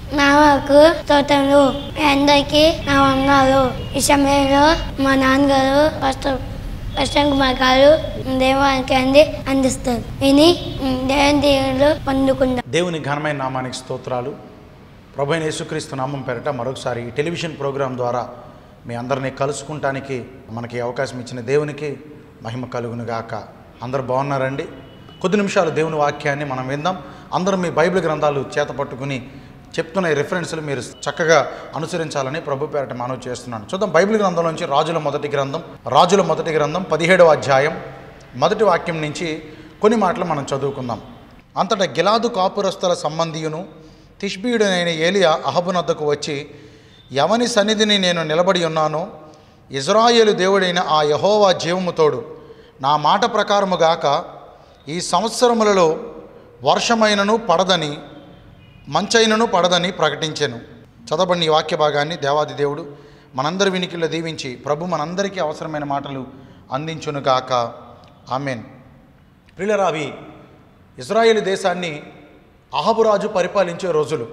నాకు తోటలు మీ అందరికీ నా వందనాలు ఈ సమయంలో మా నాన్నగారు ఫస్ట్ ప్రశాంత్ కుమార్ గారు దేవానికి అంది అందిస్తారు విని దేవుని దేవుళ్ళు పొందుకుందాం దేవుని ఘనమైన నామానికి స్తోత్రాలు ప్రభు అయిన యేసుక్రీస్తు నామం పేరట మరొకసారి ఈ టెలివిజన్ ప్రోగ్రాం ద్వారా మీ అందరినీ కలుసుకుంటానికి మనకి అవకాశం ఇచ్చిన దేవునికి మహిమ కలుగును గాక అందరూ బాగున్నారండి కొద్ది నిమిషాలు దేవుని వాక్యాన్ని మనం విందాం అందరూ మీ బైబిల్ గ్రంథాలు చేత పట్టుకుని చెప్తున్న ఈ రిఫరెన్స్లు మీరు చక్కగా అనుసరించాలని ప్రభు పేరట మనవి చేస్తున్నాను చూద్దాం బైబిల్ గ్రంథం నుంచి రాజుల మొదటి గ్రంథం రాజుల మొదటి గ్రంథం పదిహేడవ అధ్యాయం మొదటి వాక్యం నుంచి కొన్ని మాటలు మనం చదువుకుందాం అంతటా గిలాదు కాపురస్తుల సంబంధియును తిష్బీయుడైన ఏలియా అహబునద్దకు వచ్చి ఎవని సన్నిధిని నేను నిలబడి ఉన్నానో ఇజ్రాయేలు దేవుడైన ఆ యహోవా జీవముతోడు నా మాట ప్రకారముగాక ఈ సంవత్సరములలో వర్షమైనను పడదని మంచైనను పడదని ప్రకటించాను చదవబడిన ఈ వాక్య భాగాన్ని దేవాది దేవుడు మనందరి వినికిల్లో దీవించి ప్రభు మనందరికీ అవసరమైన మాటలు అందించునుగాక ఆమెన్ ప్రిలరావి ఇజ్రాయేల్ దేశాన్ని అహబురాజు పరిపాలించే రోజులు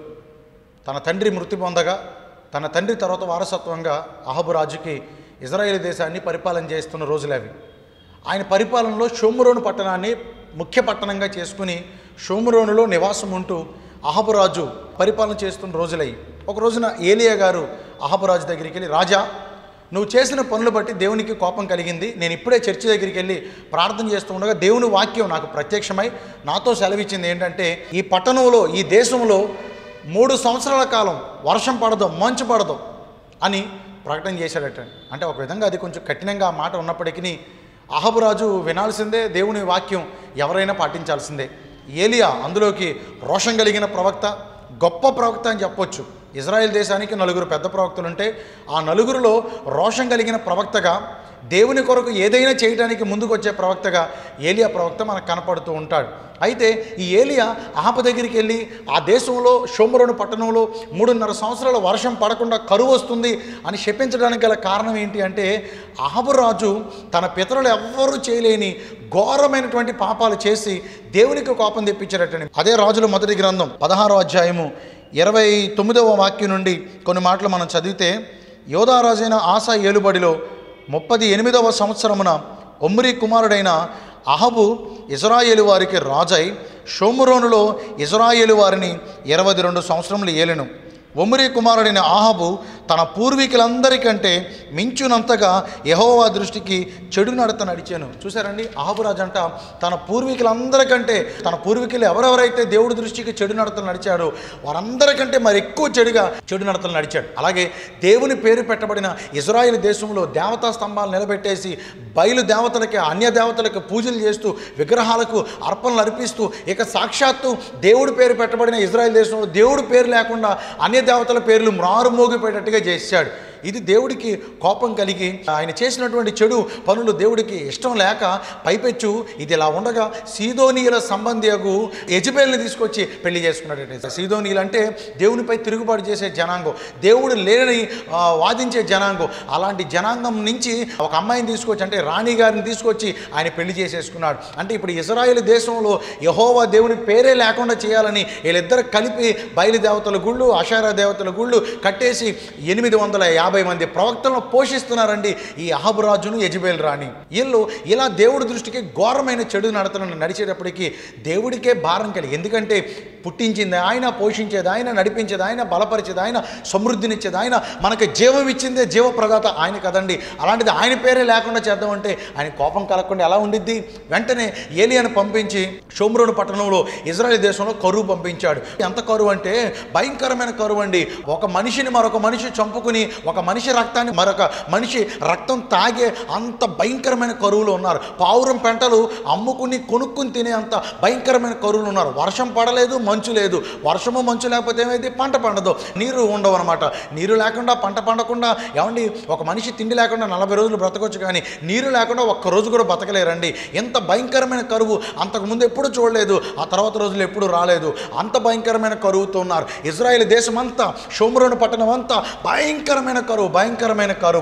తన తండ్రి మృతి పొందగా తన తండ్రి తర్వాత వారసత్వంగా అహబురాజుకి ఇజ్రాయేల్ దేశాన్ని పరిపాలన చేస్తున్న రోజులు అవి ఆయన పరిపాలనలో షోమురోను పట్టణాన్ని ముఖ్య పట్టణంగా చేసుకుని షోమురోనులో నివాసం ఉంటూ అహబురాజు పరిపాలన చేస్తున్న రోజులయ్యి ఒక రోజున ఏలియా గారు అహబురాజు దగ్గరికి వెళ్ళి రాజా నువ్వు చేసిన పనులు బట్టి దేవునికి కోపం కలిగింది నేను ఇప్పుడే చర్చి దగ్గరికి వెళ్ళి ప్రార్థన చేస్తూ ఉండగా దేవుని వాక్యం నాకు ప్రత్యక్షమై నాతో సెలవిచ్చింది ఏంటంటే ఈ పట్టణంలో ఈ దేశంలో మూడు సంవత్సరాల కాలం వర్షం పడదు మంచు పడదు అని ప్రకటన చేశాడట అంటే ఒక విధంగా అది కొంచెం కఠినంగా ఆ మాట ఉన్నప్పటికీ అహబురాజు వినాల్సిందే దేవుని వాక్యం ఎవరైనా పాటించాల్సిందే ఏలియా అందులోకి రోషం కలిగిన ప్రవక్త గొప్ప ప్రవక్త అని చెప్పొచ్చు ఇజ్రాయెల్ దేశానికి నలుగురు పెద్ద ప్రవక్తలు ఉంటే ఆ నలుగురిలో రోషం కలిగిన ప్రవక్తగా దేవుని కొరకు ఏదైనా చేయడానికి ముందుకు వచ్చే ప్రవక్తగా ఏలియా ప్రవక్త మనకు కనపడుతూ ఉంటాడు అయితే ఈ ఏలియా ఆప దగ్గరికి వెళ్ళి ఆ దేశంలో షోమరోను పట్టణంలో మూడున్నర సంవత్సరాల వర్షం పడకుండా కరువు వస్తుంది అని శపించడానికి గల కారణం ఏంటి అంటే అహబురాజు తన పితరులు ఎవ్వరూ చేయలేని ఘోరమైనటువంటి పాపాలు చేసి దేవునికి కోపం తెప్పించారటండి అదే రాజుల మొదటి గ్రంథం పదహారో అధ్యాయము ఇరవై తొమ్మిదవ వాక్యం నుండి కొన్ని మాటలు మనం చదివితే యోధారాజైన ఆశా ఏలుబడిలో ముప్పది ఎనిమిదవ సంవత్సరమున ఒమ్రి కుమారుడైన అహబు ఇజ్రాయేలు వారికి రాజై షోమురోనులో ఇజ్రాయేలు వారిని ఇరవై రెండు సంవత్సరములు ఏలెను ఒమ్రి కుమారుడైన ఆహబు తన పూర్వీకులందరికంటే మించునంతగా యహోవా దృష్టికి చెడు నడత నడిచాను చూసారండి అహబురాజు అంట తన పూర్వీకులందరికంటే తన పూర్వీకులు ఎవరెవరైతే దేవుడి దృష్టికి చెడు నడతలు నడిచాడో వారందరికంటే మరి ఎక్కువ చెడుగా చెడు నడతలు నడిచాడు అలాగే దేవుని పేరు పెట్టబడిన ఇజ్రాయిల్ దేశంలో దేవతా స్తంభాలు నిలబెట్టేసి బయలు దేవతలకి అన్య దేవతలకు పూజలు చేస్తూ విగ్రహాలకు అర్పణలు అర్పిస్తూ ఇక సాక్షాత్తు దేవుడి పేరు పెట్టబడిన ఇజ్రాయెల్ దేశంలో దేవుడి పేరు లేకుండా అన్య దేవతల పేర్లు మారుమోగిపోయేటట్టుగా చేశాడు ఇది దేవుడికి కోపం కలిగి ఆయన చేసినటువంటి చెడు పనులు దేవుడికి ఇష్టం లేక పైపెచ్చు ఇది ఇలా ఉండగా సీదోనీయుల సంబంధియకు యజబేల్ని తీసుకొచ్చి పెళ్లి చేసుకున్నాడట సీదోనీయులు అంటే దేవునిపై తిరుగుబాటు చేసే జనాంగం దేవుడు లేని ఆ, వాదించే జనాంగం అలాంటి జనాంగం నుంచి ఒక అమ్మాయిని తీసుకొచ్చి అంటే రాణి గారిని తీసుకొచ్చి ఆయన పెళ్లి చేసేసుకున్నాడు అంటే ఇప్పుడు ఇజ్రాయేల్ దేశంలో యహోవా దేవుని పేరే లేకుండా చేయాలని వీళ్ళిద్దరు కలిపి బయలుదేవతల గుళ్ళు అషారా దేవతల గుళ్ళు కట్టేసి ఎనిమిది వందల యాభై మంది ప్రవక్తలను పోషిస్తున్నారండి ఈ అహబురాజును యజబేల్ రాణి వీళ్ళు ఇలా దేవుడి దృష్టికి ఘోరమైన చెడు నడతలను నడిచేటప్పటికి దేవుడికే భారం కలిగి ఎందుకంటే పుట్టించింది ఆయన పోషించేది ఆయన నడిపించేది ఆయన బలపరిచేది ఆయన సమృద్ధినిచ్చేది ఆయన మనకి జీవం ఇచ్చిందే జీవప్రదాత ఆయన కదండి అలాంటిది ఆయన పేరే లేకుండా చేద్దామంటే ఆయన కోపం కలగకుండా ఎలా ఉండిద్ది వెంటనే ఏలియాను పంపించి షోమ్రోను పట్టణంలో ఇజ్రాయెల్ దేశంలో కరువు పంపించాడు ఎంత కరువు అంటే భయంకరమైన కరువు అండి ఒక మనిషిని మరొక మనిషి చంపుకుని ఒక మనిషి రక్తాన్ని మరొక మనిషి రక్తం తాగే అంత భయంకరమైన కరువులు ఉన్నారు పావురం పెంటలు అమ్ముకుని కొనుక్కుని తినే అంత భయంకరమైన కరువులు ఉన్నారు వర్షం పడలేదు మంచు లేదు వర్షము మంచు లేకపోతే ఏమైంది పంట పండదు నీరు ఉండవు అనమాట నీరు లేకుండా పంట పండకుండా ఏమండి ఒక మనిషి తిండి లేకుండా నలభై రోజులు బ్రతకొచ్చు కానీ నీరు లేకుండా ఒక్క రోజు కూడా బతకలేరండి ఎంత భయంకరమైన కరువు అంతకుముందు ఎప్పుడు చూడలేదు ఆ తర్వాత రోజులు ఎప్పుడు రాలేదు అంత భయంకరమైన కరువుతో ఉన్నారు ఇజ్రాయెల్ దేశం అంతా షోమ్రోను పట్టణం అంతా భయంకరమైన కరువు భయంకరమైన కరువు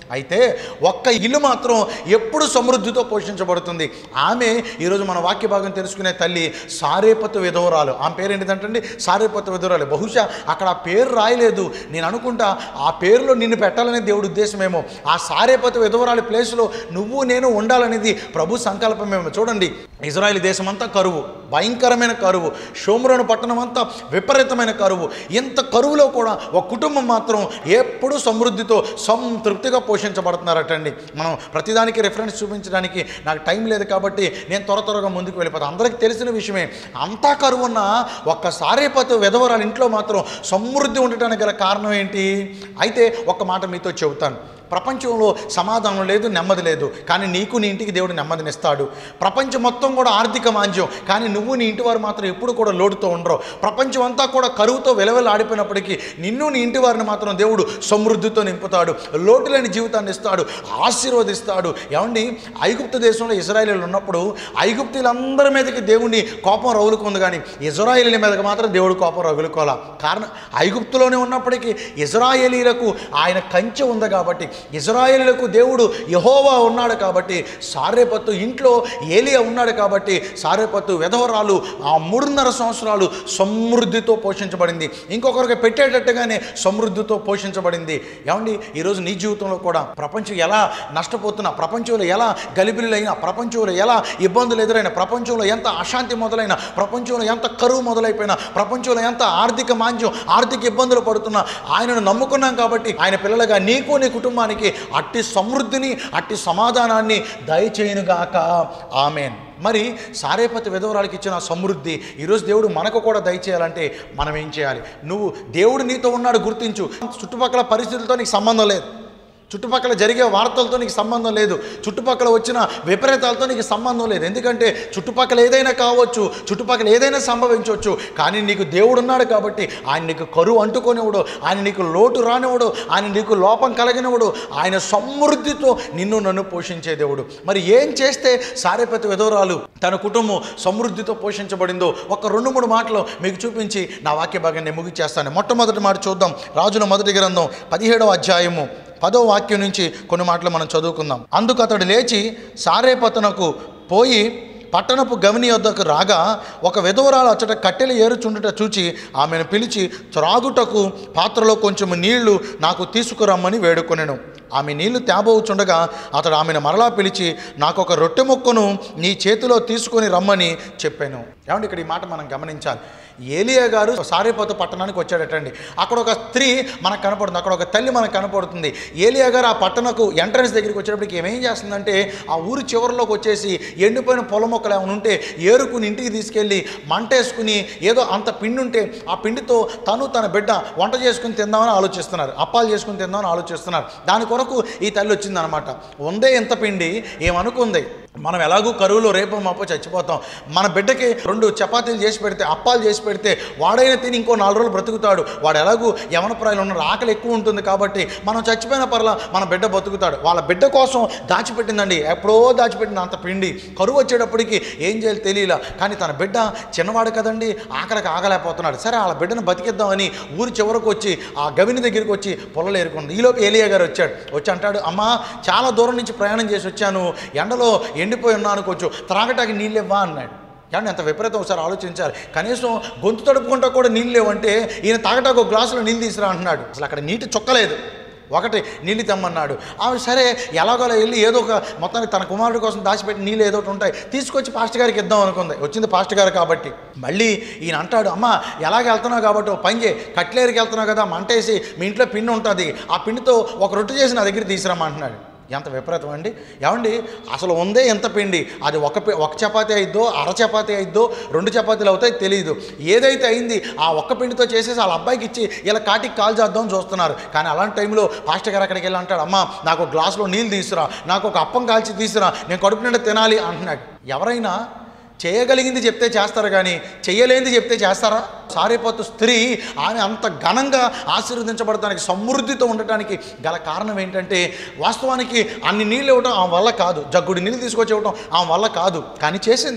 అయితే ఒక్క ఇల్లు మాత్రం ఎప్పుడు సమృద్ధితో పోషించబడుతుంది ఆమె ఈరోజు మన వాక్య భాగం తెలుసుకునే తల్లి సారేపతు విధవరాలు ఆమె పేరు ఏంటిదంటే సారేపతు విధవరాలు బహుశా అక్కడ ఆ పేరు రాయలేదు నేను అనుకుంటా ఆ పేరులో నిన్ను పెట్టాలనే దేవుడి ఉద్దేశమేమో ఆ సారేపతు విధవరాలి ప్లేస్లో నువ్వు నేను ఉండాలనేది ప్రభు సంకల్పమేమో చూడండి ఇజ్రాయెల్ దేశం అంతా కరువు భయంకరమైన కరువు షోమ్రోను పట్టణం అంతా విపరీతమైన కరువు ఇంత కరువులో కూడా ఒక కుటుంబం మాత్రం ఎప్పుడూ సమృద్ధితో సంతృప్తిగా పోషించబడుతున్నారటండి మనం ప్రతిదానికి రిఫరెన్స్ చూపించడానికి నాకు టైం లేదు కాబట్టి నేను త్వర త్వరగా ముందుకు వెళ్ళిపోతాను అందరికీ తెలిసిన విషయమే అంతా కరువు ఉన్న ఒక్కసారి పతు విధవరాలు ఇంట్లో మాత్రం సమృద్ధి ఉండటానికి గల కారణం ఏంటి అయితే ఒక మాట మీతో చెబుతాను ప్రపంచంలో సమాధానం లేదు నెమ్మది లేదు కానీ నీకు నీ ఇంటికి దేవుడు నెమ్మదినిస్తాడు ప్రపంచం మొత్తం కూడా ఆర్థిక మాంద్యం కానీ నువ్వు నీ ఇంటి వారు మాత్రం ఎప్పుడు కూడా లోటుతో ఉండరు ప్రపంచం అంతా కూడా కరువుతో వెలవెల ఆడిపోయినప్పటికీ నిన్ను నీ ఇంటి వారిని మాత్రం దేవుడు సమృద్ధితో నింపుతాడు లోటు లేని జీవితాన్ని ఇస్తాడు ఆశీర్వదిస్తాడు ఏమండి ఐగుప్తు దేశంలో ఇజ్రాయేలీలు ఉన్నప్పుడు ఐగుప్తులందరి మీదకి దేవుని కోపం రగులుకుంది కానీ ఇజ్రాయేలీల మీదకి మాత్రం దేవుడు కోపం రగులుకోవాల కారణం ఐగుప్తులోనే ఉన్నప్పటికీ ఇజ్రాయేలీలకు ఆయన కంచె ఉంది కాబట్టి ఇజ్రాయేలీలకు దేవుడు యహోవా ఉన్నాడు కాబట్టి సారేపత్తు ఇంట్లో ఏలియా ఉన్నాడు కాబట్టి సారేపత్తు విధవరాలు ఆ మూడున్నర సంవత్సరాలు సమృద్ధితో పోషించబడింది ఇంకొకరికి పెట్టేటట్టుగానే సమృద్ధితో పోషించబడింది ఏమండి ఈరోజు నీ జీవితంలో కూడా ప్రపంచం ఎలా నష్టపోతున్నా ప్రపంచంలో ఎలా గలిబిలిలైనా ప్రపంచంలో ఎలా ఇబ్బందులు ఎదురైన ప్రపంచంలో ఎంత అశాంతి మొదలైన ప్రపంచంలో ఎంత కరువు మొదలైపోయినా ప్రపంచంలో ఎంత ఆర్థిక మాంద్యం ఆర్థిక ఇబ్బందులు పడుతున్నా ఆయనను నమ్ముకున్నాం కాబట్టి ఆయన పిల్లలుగా నీకు నీ కుటుంబానికి అట్టి సమృద్ధిని అట్టి సమాధానాన్ని దయచేయునుగాక ఆమెన్ మరి సారేపతి విధవరాలకి ఇచ్చిన సమృద్ధి ఈరోజు దేవుడు మనకు కూడా దయచేయాలంటే మనం ఏం చేయాలి నువ్వు దేవుడు నీతో ఉన్నాడు గుర్తించు చుట్టుపక్కల పరిస్థితులతో నీకు సంబంధం లేదు చుట్టుపక్కల జరిగే వార్తలతో నీకు సంబంధం లేదు చుట్టుపక్కల వచ్చిన విపరీతాలతో నీకు సంబంధం లేదు ఎందుకంటే చుట్టుపక్కల ఏదైనా కావచ్చు చుట్టుపక్కల ఏదైనా సంభవించవచ్చు కానీ నీకు దేవుడు ఉన్నాడు కాబట్టి ఆయన నీకు కరువు అంటుకొనివ్వడు ఆయన నీకు లోటు రానివ్వడు ఆయన నీకు లోపం కలిగినవుడు ఆయన సమృద్ధితో నిన్ను నన్ను పోషించే దేవుడు మరి ఏం చేస్తే సారేపతి విధవరాలు తన కుటుంబం సమృద్ధితో పోషించబడిందో ఒక రెండు మూడు మాటలు మీకు చూపించి నా వాక్య భాగాన్ని ముగిచేస్తాను మొట్టమొదటి మాట చూద్దాం రాజుల మొదటి గ్రంథం పదిహేడవ అధ్యాయము పదో వాక్యం నుంచి కొన్ని మాటలు మనం చదువుకుందాం అందుకు అతడు లేచి సారేపతనకు పోయి పట్టణపు గవిని వద్దకు రాగా ఒక విధవరాలు అచ్చట కట్టెలు ఏరుచుండుట చూచి ఆమెను పిలిచి త్రాగుటకు పాత్రలో కొంచెం నీళ్లు నాకు తీసుకురమ్మని వేడుకొనెను ఆమె నీళ్లు తేబోచుండగా అతడు ఆమెను మరలా పిలిచి నాకు ఒక రొట్టె ముక్కను నీ చేతిలో తీసుకొని రమ్మని చెప్పాను ఏమంటే ఇక్కడ ఈ మాట మనం గమనించాలి ఏలియా గారు సారేపోత పట్టణానికి వచ్చాడటండి అక్కడ ఒక స్త్రీ మనకు కనపడుతుంది అక్కడ ఒక తల్లి మనకు కనపడుతుంది ఏలియా గారు ఆ పట్టణకు ఎంట్రన్స్ దగ్గరికి వచ్చేటప్పటికి ఏమేం చేస్తుందంటే ఆ ఊరి చివరిలోకి వచ్చేసి ఎండిపోయిన పొలం మొక్కలు ఏమైనా ఉంటే ఏరుకుని ఇంటికి తీసుకెళ్ళి మంట వేసుకుని ఏదో అంత పిండి ఉంటే ఆ పిండితో తను తన బిడ్డ వంట చేసుకుని తిందామని ఆలోచిస్తున్నారు అప్పాలు చేసుకుని తిందామని ఆలోచిస్తున్నారు దాని కొరకు ఈ తల్లి వచ్చిందనమాట ఉందే ఎంత పిండి ఏమనుకుంది మనం ఎలాగూ కరువులో రేపు మాపో చచ్చిపోతాం మన బిడ్డకి రెండు చపాతీలు చేసి పెడితే అప్పాలు చేసి పెడితే వాడైనా తిని ఇంకో నాలుగు రోజులు బ్రతుకుతాడు వాడు ఎలాగూ యవనప్రాయాలు ఉన్నారు ఆకలి ఎక్కువ ఉంటుంది కాబట్టి మనం చచ్చిపోయిన పర్లా మన బిడ్డ బతుకుతాడు వాళ్ళ బిడ్డ కోసం దాచిపెట్టిందండి ఎప్పుడో దాచిపెట్టింది అంత పిండి కరువు వచ్చేటప్పటికి ఏం చేయాలి తెలియలా కానీ తన బిడ్డ చిన్నవాడు కదండి ఆకలికి ఆగలేకపోతున్నాడు సరే వాళ్ళ బిడ్డను బతికిద్దామని ఊరి చివరకు వచ్చి ఆ గవిని దగ్గరికి వచ్చి పొలలు ఏరుకుంది ఈలోపు ఏలియా గారు వచ్చాడు వచ్చి అంటాడు అమ్మా చాలా దూరం నుంచి ప్రయాణం చేసి వచ్చాను ఎండలో ఎండిపోయి ఉన్నాను కొంచెం త్రాగటానికి నీళ్ళు ఇవ్వా అన్నాడు కానీ అంత విపరీతం ఒకసారి ఆలోచించాలి కనీసం గొంతు తడుపుకుంటా కూడా నీళ్ళు లేవంటే ఈయన తాగటాకు ఒక గ్లాసులో నీళ్ళు తీసురా అంటున్నాడు అసలు అక్కడ నీటి చొక్కలేదు ఒకటి నీళ్ళు తెమ్మన్నాడు ఆమె సరే ఎలాగోలా వెళ్ళి ఏదో ఒక మొత్తానికి తన కుమారుడి కోసం దాచిపెట్టి నీళ్ళు ఏదో ఒకటి ఉంటాయి తీసుకొచ్చి పాస్టర్ గారికి ఇద్దాం అనుకుంది వచ్చింది పాస్టర్ గారు కాబట్టి మళ్ళీ ఈయన అంటాడు అమ్మ ఎలాగ వెళ్తున్నావు కాబట్టి ఓ పని చేయి కట్లేరికి వెళ్తున్నావు కదా మంటేసి మీ ఇంట్లో పిండి ఉంటుంది ఆ పిండితో ఒక రొట్టె చేసి నా దగ్గర తీసుకురమ్మంటున్నాడు ఎంత విపరీతం అండి ఏమండి అసలు ఉందే ఎంత పిండి అది ఒక పి- ఒక చపాతీ అయిద్దో అర చపాతీ అయిద్దో రెండు చపాతీలు అవుతాయి తెలియదు ఏదైతే అయింది ఆ ఒక్క పిండితో చేసేసి వాళ్ళ అబ్బాయికి ఇచ్చి ఇలా కాటికి కాల్ చేద్దాం చూస్తున్నారు కానీ అలాంటి టైంలో పాస్టర్ గారు అక్కడికి వెళ్ళి అంటాడు అమ్మ నాకు ఒక గ్లాసులో నీళ్ళు తీసురా నాకు ఒక అప్పం కాల్చి తీసురా నేను కడుపు నిండా తినాలి అంటున్నాడు ఎవరైనా చేయగలిగింది చెప్తే చేస్తారు కానీ చేయలేనిది చెప్తే చేస్తారా సారిపోతు స్త్రీ ఆమె అంత ఘనంగా ఆశీర్వదించబడటానికి సమృద్ధితో ఉండటానికి గల కారణం ఏంటంటే వాస్తవానికి అన్ని నీళ్ళు ఇవ్వటం ఆమె వల్ల కాదు జగ్గుడి నీళ్ళు తీసుకొచ్చి ఇవ్వటం ఆమె వల్ల కాదు కానీ చేసింది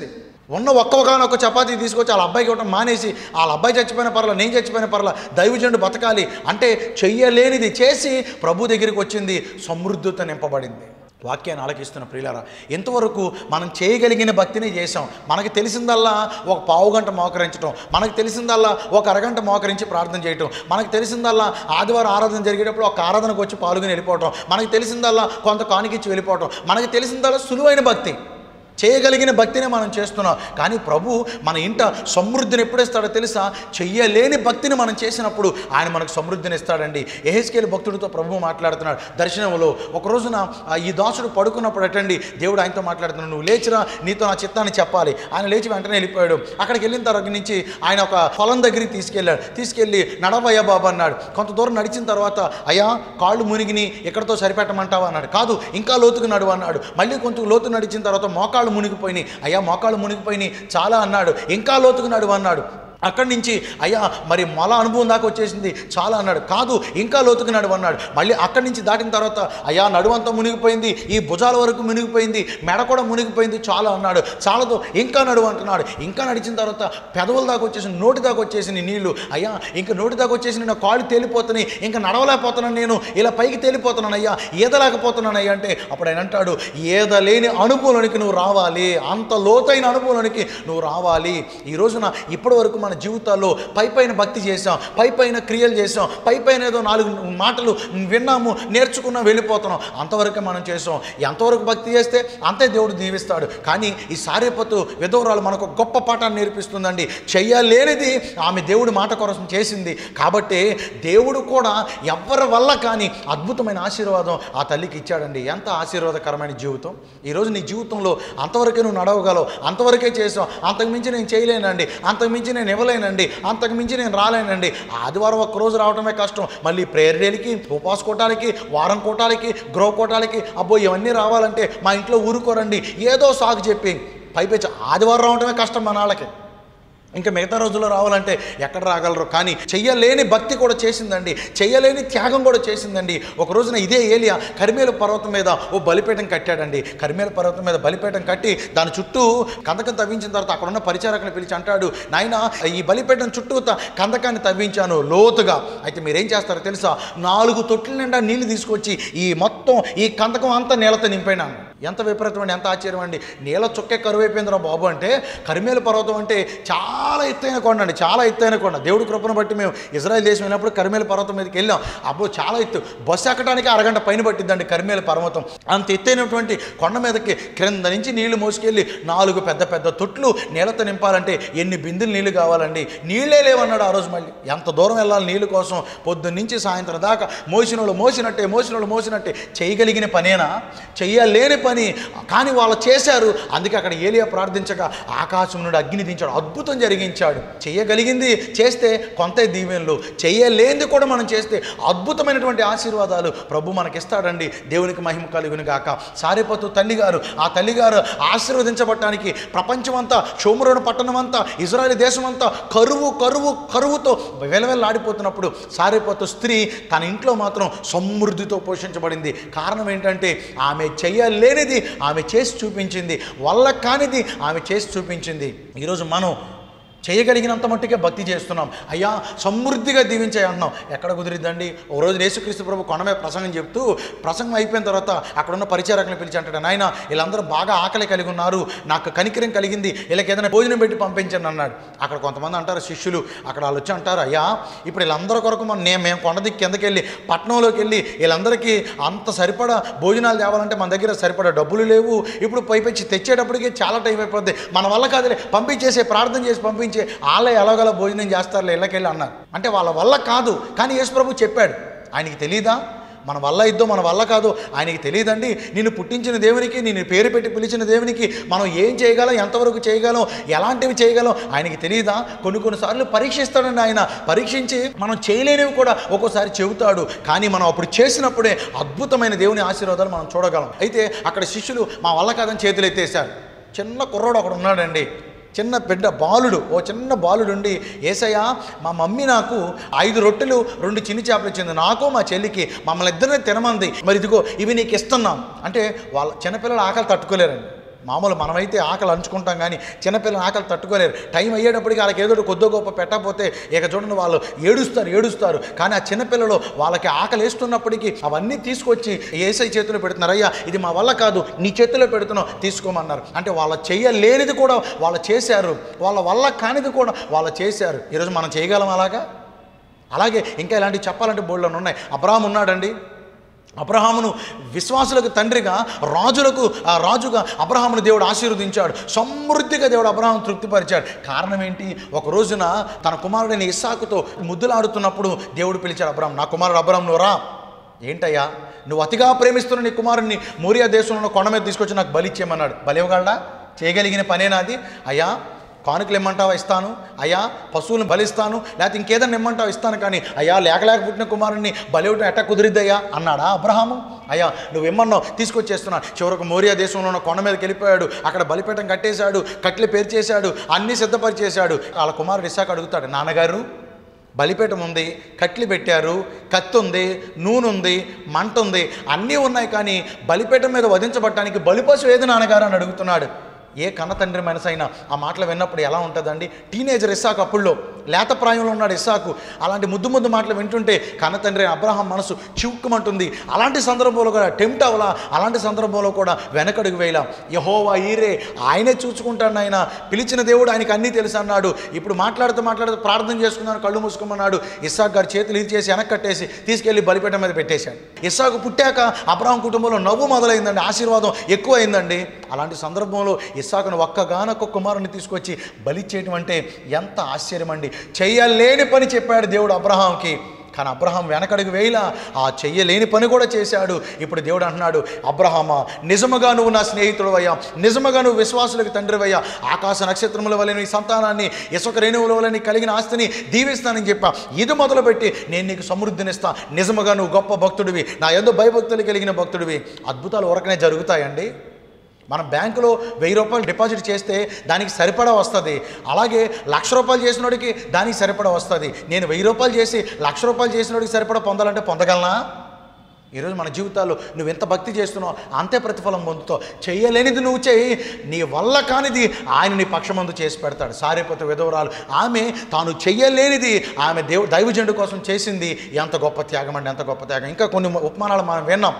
ఉన్న ఒక్కొక్కనొక్క చపాతీ తీసుకొచ్చి వాళ్ళ అబ్బాయికి ఇవ్వటం మానేసి వాళ్ళ అబ్బాయి చచ్చిపోయిన పర్ల నేను చచ్చిపోయిన పర్ల దైవజనుడు బతకాలి అంటే చెయ్యలేనిది చేసి ప్రభు దగ్గరికి వచ్చింది సమృద్ధితో నింపబడింది వాక్యాన్ని ఆలకిస్తున్న ప్రియులారా ఎంతవరకు మనం చేయగలిగిన భక్తిని చేసాం మనకి తెలిసిందల్లా ఒక పావు గంట మోకరించడం మనకు తెలిసిందల్లా ఒక అరగంట మోకరించి ప్రార్థన చేయటం మనకు తెలిసిందల్లా ఆదివారం ఆరాధన జరిగేటప్పుడు ఒక ఆరాధనకు వచ్చి పాల్గొని వెళ్ళిపోవటం మనకు తెలిసిందల్లా కొంత కానికిచ్చి వెళ్ళిపోవటం మనకు తెలిసిందల్లా సులువైన భక్తి చేయగలిగిన భక్తినే మనం చేస్తున్నాం కానీ ప్రభు మన ఇంట సమృద్ధిని ఎప్పుడిస్తాడో తెలుసా చెయ్యలేని భక్తిని మనం చేసినప్పుడు ఆయన మనకు సమృద్ధిని ఇస్తాడండి ఎహెస్కేల్ భక్తుడితో ప్రభు మాట్లాడుతున్నాడు దర్శనంలో ఒక రోజున ఆ ఈ దాసుడు పడుకున్నప్పుడు అటండి దేవుడు ఆయనతో మాట్లాడుతున్నాడు నువ్వు లేచిరా నీతో నా చిత్తాన్ని చెప్పాలి ఆయన లేచి వెంటనే వెళ్ళిపోయాడు అక్కడికి వెళ్ళిన తర్వాత నుంచి ఆయన ఒక పొలం దగ్గరికి తీసుకెళ్ళాడు తీసుకెళ్ళి నడవయ్యా బాబు అన్నాడు కొంత దూరం నడిచిన తర్వాత అయ్యా కాళ్ళు మునిగిని ఎక్కడితో సరిపెట్టమంటావా అన్నాడు కాదు ఇంకా లోతుకు నడువు అన్నాడు మళ్ళీ కొంచెం లోతు నడిచిన తర్వాత మోకాళ్ళు మునిగిపోయినాయి అయ్యా మోకాళ్ళు మునిగిపోయినాయి చాలా అన్నాడు ఇంకా లోతుకు నడువు అన్నాడు అక్కడి నుంచి అయ్యా మరి మొల అనుభవం దాకా వచ్చేసింది చాలా అన్నాడు కాదు ఇంకా లోతుకు నడువు అన్నాడు మళ్ళీ అక్కడి నుంచి దాటిన తర్వాత అయ్యా నడువంతా మునిగిపోయింది ఈ భుజాల వరకు మునిగిపోయింది మెడ కూడా మునిగిపోయింది చాలా అన్నాడు చాలదు ఇంకా నడువు అంటున్నాడు ఇంకా నడిచిన తర్వాత పెదవుల దాకా వచ్చేసి నోటి దాకా వచ్చేసింది నీళ్లు అయ్యా ఇంకా నోటి దాకా వచ్చేసి నా కాళ్ళు తేలిపోతున్నాయి ఇంకా నడవలేకపోతున్నాను నేను ఇలా పైకి తేలిపోతున్నాను అయ్యా ఈదలేకపోతున్నాను అయ్యా అంటే అప్పుడు ఆయన అంటాడు ఈదలేని అనుభవంలోనికి నువ్వు రావాలి అంత లోతైన అనుభవంలోనికి నువ్వు రావాలి ఈ రోజున ఇప్పటి వరకు మన జీవితాల్లో పై పైన భక్తి చేసాం పై పైన క్రియలు చేసాం పై పైన ఏదో నాలుగు మాటలు విన్నాము నేర్చుకున్నాం వెళ్ళిపోతున్నాం అంతవరకే మనం చేసాం ఎంతవరకు భక్తి చేస్తే అంతే దేవుడు దీవిస్తాడు కానీ ఈ సారేపత్తు విధవరాలు మనకు ఒక గొప్ప పాఠాన్ని నేర్పిస్తుందండి చెయ్యలేనిది ఆమె దేవుడి మాట కోసం చేసింది కాబట్టి దేవుడు కూడా ఎవరి వల్ల కానీ అద్భుతమైన ఆశీర్వాదం ఆ తల్లికి ఇచ్చాడండి ఎంత ఆశీర్వాదకరమైన జీవితం ఈరోజు నీ జీవితంలో అంతవరకే నువ్వు నడవగలవు అంతవరకే చేసాం అంతకుమించి నేను చేయలేనండి అంతకుమించి నేను ఇవ్వలేనండి అంతకుమించి నేను రాలేనండి ఆదివారం ఒక్క రోజు రావడమే కష్టం మళ్ళీ ప్రేయర్ డేలకి ఉపవాస కోటాలకి వారం కోటాలకి గృహ కోటాలకి అబ్బో ఇవన్నీ రావాలంటే మా ఇంట్లో ఊరుకోరండి ఏదో సాగు చెప్పి పైపెచ్చి ఆదివారం రావడమే కష్టం మన వాళ్ళకి ఇంకా మిగతా రోజుల్లో రావాలంటే ఎక్కడ రాగలరు కానీ చెయ్యలేని భక్తి కూడా చేసిందండి చెయ్యలేని త్యాగం కూడా చేసిందండి ఒక రోజున ఇదే ఏలియా కరిమేల పర్వతం మీద ఓ బలిపీఠం కట్టాడండి కరిమేల పర్వతం మీద బలిపీఠం కట్టి దాని చుట్టూ కందకం తవ్వించిన తర్వాత అక్కడ ఉన్న పరిచారకుని పిలిచి అంటాడు నాయన ఈ బలిపీఠం చుట్టూ త- కందకాన్ని తవ్వించాను లోతుగా అయితే మీరేం చేస్తారో తెలుసా నాలుగు తొట్ల నిండా నీళ్లు తీసుకొచ్చి ఈ మొత్తం ఈ కందకం అంతా నీళ్ళతో నింపాను ఎంత విపరీతం అండి ఎంత ఆశ్చర్యం అండి నీళ్ళ చుక్కే కరువు అయిపోయిందిరా బాబు అంటే కరిమేల పర్వతం అంటే చాలా ఎత్తైన కొండ అండి చాలా ఎత్తైన కొండ దేవుడి కృపను బట్టి మేము ఇజ్రాయెల్ దేశం వెళ్ళినప్పుడు కరిమేల పర్వతం మీదకి వెళ్ళాం అబ్బో చాలా ఎత్తు బస్సు ఎక్కడానికి అరగంట పైన పట్టిందండి కరిమేల పర్వతం అంత ఎత్తైనటువంటి కొండ మీదకి క్రింద నుంచి నీళ్లు మోసుకెళ్ళి నాలుగు పెద్ద పెద్ద తొట్లు నీళ్ళతో నింపాలంటే ఎన్ని బిందులు నీళ్లు కావాలండి నీళ్ళే లేవన్నాడు ఆ రోజు మళ్ళీ ఎంత దూరం వెళ్ళాలి నీళ్ళు కోసం పొద్దున్న నుంచి సాయంత్రం దాకా మోసిన వాళ్ళు మోసినట్టే మోసిన వాళ్ళు మోసినట్టే చేయగలిగిన పనేనా చెయ్యలేని పని కానీ వాళ్ళు చేశారు అందుకే అక్కడ ఏలియా ప్రార్థించగా ఆకాశం నుండి అగ్ని దించాడు అద్భుతం జరిగించాడు చేయగలిగింది చేస్తే కొంత దీవెనలు చేయలేనిది కూడా మనం చేస్తే అద్భుతమైనటువంటి ఆశీర్వాదాలు ప్రభు మనకిస్తాడండి దేవునికి మహిమ కలుగును గాక సారేపతు తల్లిగారు ఆ తల్లిగారు ఆశీర్వదించబడటానికి ప్రపంచమంతా షోమురోను పట్టణం అంతా ఇజ్రాయెల్ దేశం అంతా కరువు కరువు కరువుతో వెలవెల్లాడిపోతున్నప్పుడు సారేపతు స్త్రీ తన ఇంట్లో మాత్రం సమృద్ధితో పోషించబడింది కారణం ఏంటంటే ఆమె చేయలేనిది ఆమె చేసి చూపించింది వల్ల కానిది ఆమె చేసి చూపించింది ఈరోజు మనం చేయగలిగినంత మట్టుకే భక్తి చేస్తున్నాం అయ్యా సమృద్ధిగా దీవించాయి అంటున్నాం ఎక్కడ కుదిరిద్దండి ఒక రోజు యేసుక్రీస్తు ప్రభు కొండ మీద ప్రసంగం చెప్తూ ప్రసంగం అయిపోయిన తర్వాత అక్కడ ఉన్న పరిచారకులను పిలిచి అంటాడు నాయన వీళ్ళందరూ బాగా ఆకలి కలిగి ఉన్నారు నాకు కనికరం కలిగింది వీళ్ళకి ఏదైనా భోజనం పెట్టి పంపించండి అన్నాడు అక్కడ కొంతమంది అంటారు శిష్యులు అక్కడ వాళ్ళు వచ్చి అంటారు అయ్యా ఇప్పుడు వీళ్ళందరి కొరకు మనం నేను మేము కొండ దిక్కు కిందకి వెళ్ళి పట్టణంలోకి వెళ్ళి వీళ్ళందరికీ అంత సరిపడా భోజనాలు తేవాలంటే మన దగ్గర సరిపడా డబ్బులు లేవు ఇప్పుడు పైపెచ్చి తెచ్చేటప్పటికి చాలా టైం అయిపోద్ది మన వల్ల కాదులే పంపించేసే ప్రార్థన చేసి పంపించే వాళ్ళే ఎలాగోలా భోజనం చేస్తారులే ఇళ్ళకెళ్ళి అన్నారు అంటే వాళ్ళ వల్ల కాదు కానీ యేసు ప్రభు చెప్పాడు ఆయనకి తెలీదా మన వల్ల ఇద్దో మన వల్ల కాదు ఆయనకి తెలియదండి నిన్ను పుట్టించిన దేవునికి నేను పేరు పెట్టి పిలిచిన దేవునికి మనం ఏం చేయగలం ఎంతవరకు చేయగలం ఎలాంటివి చేయగలం ఆయనకి తెలియదా కొన్ని కొన్నిసార్లు పరీక్షిస్తాడండి ఆయన పరీక్షించి మనం చేయలేనివి కూడా ఒక్కోసారి చెబుతాడు కానీ మనం అప్పుడు చేసినప్పుడే అద్భుతమైన దేవుని ఆశీర్వాదాలు మనం చూడగలం అయితే అక్కడ శిష్యులు మా వల్ల కాదని చేతులు ఎత్తేసారు చిన్న కుర్రోడు అక్కడ ఉన్నాడండి చిన్న బిడ్డ బాలుడు ఓ చిన్న బాలుడు ఉండి ఏసయ్య మా మమ్మీ నాకు ఐదు రొట్టెలు రెండు చిన్ని చేపలు ఇచ్చింది నాకు మా చెల్లికి మమ్మల్ని ఇద్దరిని తినమంది మరి ఇదిగో ఇవి నీకు ఇస్తున్నాం అంటే వాళ్ళ చిన్నపిల్లలు ఆకలి తట్టుకోలేరండి మామూలు మనమైతే ఆకలి అంచుకుంటాం కానీ చిన్నపిల్లలు ఆకలి తట్టుకోలేరు టైం అయ్యేటప్పటికి వాళ్ళకి ఏదో ఒకటి కొద్దో గొప్ప పెట్టకపోతే ఇక చూడండి వాళ్ళు ఏడుస్తారు ఏడుస్తారు కానీ ఆ చిన్నపిల్లలు వాళ్ళకి ఆకలి వేస్తున్నప్పటికీ అవన్నీ తీసుకొచ్చి ఏసై చేతిలో పెడుతున్నారు అయ్యా ఇది మా వల్ల కాదు నీ చేతిలో పెడుతున్నావు తీసుకోమన్నారు అంటే వాళ్ళ చెయ్యలేనిది కూడా వాళ్ళు చేశారు వాళ్ళ వల్ల కానిది కూడా వాళ్ళు చేశారు ఈరోజు మనం చేయగలం అలాగా అలాగే ఇంకా ఇలాంటివి చెప్పాలంటే బోల్డ్లను ఉన్నాయి అబ్రాహం ఉన్నాడండి అబ్రహామును విశ్వాసులకు తండ్రిగా రాజులకు ఆ రాజుగా అబ్రహామును దేవుడు ఆశీర్వదించాడు సమృద్ధిగా దేవుడు అబ్రహాం తృప్తిపరిచాడు కారణం ఏంటి ఒక రోజున తన కుమారుడైన ఇస్సాకుతో ముద్దులాడుతున్నప్పుడు దేవుడు పిలిచాడు అబ్రహాం నా కుమారుడు అబ్రహాం నువ్వు రా ఏంటయ్యా నువ్వు అతిగా ప్రేమిస్తున్న నీ కుమారుని మోరియా దేశంలో ఉన్న కొండ మీద తీసుకొచ్చి నాకు బలి ఇచ్చేయమన్నాడు బలి ఇవ్వగలడా చేయగలిగిన పనేనాది అయ్యా కానుకలు ఇమ్మంటావా ఇస్తాను అయ్యా పశువులను బలిస్తాను లేకపోతే ఇంకేదన్నా ఇమ్మంటావా ఇస్తాను కానీ అయ్యా లేక లేక పుట్టిన కుమారుని బలివటం ఎట్ట కుదిరిద్దయ్యా అన్నాడా అబ్రహాము అయ్యా నువ్వు ఇమ్మన్నావు తీసుకొచ్చేస్తున్నాను చివరకు మోరియా దేశంలో ఉన్న కొండ మీదకి వెళ్ళిపోయాడు అక్కడ బలిపీఠం కట్టేశాడు కట్లు పేర్చేశాడు అన్నీ సిద్ధపరిచేశాడు వాళ్ళ కుమారుడు ఇసాక అడుగుతాడు నాన్నగారు బలిపీఠం ఉంది కట్లు పెట్టారు కత్తి ఉంది నూనె ఉంది మంట ఉంది అన్నీ ఉన్నాయి కానీ బలిపీఠం మీద వధించబట్టడానికి బలిపశు ఏది నాన్నగారు అని అడుగుతున్నాడు ఏ కన్న తండ్రి మనసైనా ఆ మాటలు విన్నప్పుడు ఎలా ఉంటుందండి టీనేజర్ ఇస్సాకు అప్పుల్లో లేత ప్రాయంలో ఉన్నాడు ఇస్సాకు అలాంటి ముద్దు ముద్దు మాటలు వింటుంటే కన్న తండ్రి అబ్రహాం మనసు చివుక్కుమంటుంది అలాంటి సందర్భంలో కూడా టెంప్ట్ అవ్వలా అలాంటి సందర్భంలో కూడా వెనకడుగు వేయలా యహోవా ఈరే ఆయనే చూసుకుంటాడు ఆయన పిలిచిన దేవుడు ఆయనకి అన్నీ తెలుసు అన్నాడు ఇప్పుడు మాట్లాడుతూ మాట్లాడుతూ ప్రార్థన చేసుకున్నాను కళ్ళు మూసుకోమన్నాడు ఇస్సాక్ గారి చేతులు ఇది చేసి వెనక్కి కట్టేసి తీసుకెళ్లి బలిపీఠం మీద పెట్టేశాడు ఇస్సాకు పుట్టాక అబ్రహాం కుటుంబంలో నవ్వు మొదలైందండి ఆశీర్వాదం ఎక్కువ అయిందండి అలాంటి సందర్భంలో ఇస్సాకును ఒక్కగానొక్క కుమారుని తీసుకొచ్చి బలి చేయటం అంటే ఎంత ఆశ్చర్యం అండి చెయ్యలేని పని చెప్పాడు దేవుడు అబ్రహాంకి కానీ అబ్రహాం వెనకడుగు వేయలా ఆ చెయ్యలేని పని కూడా చేశాడు ఇప్పుడు దేవుడు అంటున్నాడు అబ్రహామా నిజముగా నువ్వు నా స్నేహితుడు అయ్యా నిజముగా నువ్వు విశ్వాసులకు తండ్రివయ్యా ఆకాశ నక్షత్రముల వల్ల నీ సంతానాన్ని ఇసుక రేణువుల వల్ల నీ కలిగిన ఆస్తిని దీవిస్తానని చెప్పా ఇది మొదలుపెట్టి నేను నీకు సమృద్ధినిస్తా నిజముగా నువ్వు గొప్ప భక్తుడివి నా ఎందు భయభక్తులు కలిగిన భక్తుడివి అద్భుతాలు ఉరకనే జరుగుతాయండి మనం బ్యాంకులో వెయ్యి రూపాయలు డిపాజిట్ చేస్తే దానికి సరిపడా వస్తుంది అలాగే లక్ష రూపాయలు చేసినోడికి దానికి సరిపడా వస్తుంది నేను వెయ్యి రూపాయలు చేసి లక్ష రూపాయలు చేసినోడికి సరిపడా పొందాలంటే పొందగలనా ఈరోజు మన జీవితాల్లో నువ్వు ఎంత భక్తి చేస్తున్నావు అంతే ప్రతిఫలం పొందుతావు చేయలేనిది నువ్వు చేయి నీ వల్ల కానిది ఆయన నీ పక్షమందు చేసి పెడతాడు సారిపోతే విధవరాలు ఆమె తాను చెయ్యలేనిది ఆమె దేవు దైవజండు కోసం చేసింది ఎంత గొప్ప త్యాగం అండి ఎంత గొప్ప త్యాగం ఇంకా కొన్ని ఉపమానాలు మనం విన్నాం